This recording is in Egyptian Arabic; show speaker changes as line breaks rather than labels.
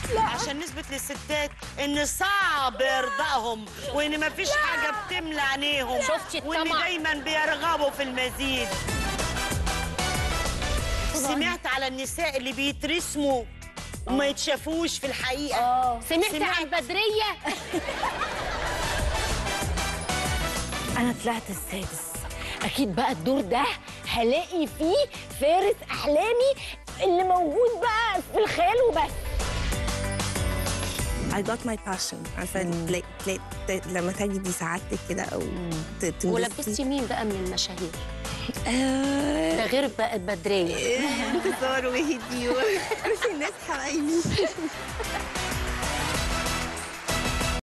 عشان نثبت للستات ان صعب ارضائهم وان مفيش حاجه بتملى عينيهم
شفتي
وان
الطمع؟
دايما بيرغبوا في المزيد سمعت على النساء اللي بيترسموا وما يتشافوش في الحقيقه
سمعتي
سمعت.
عن بدريه
انا طلعت السادس اكيد بقى الدور ده هلاقي فيه فارس احلامي اللي موجود بقى في الخيال وبس
I got my passion عارفه تلاقي تلاقي ت- لما تجدي سعادتك كده او ت- تنبسطي
ولبستي مين بقى من المشاهير
آه،
ده غير بقى بدريه
انتصار وهدي و- كل الناس حبايبي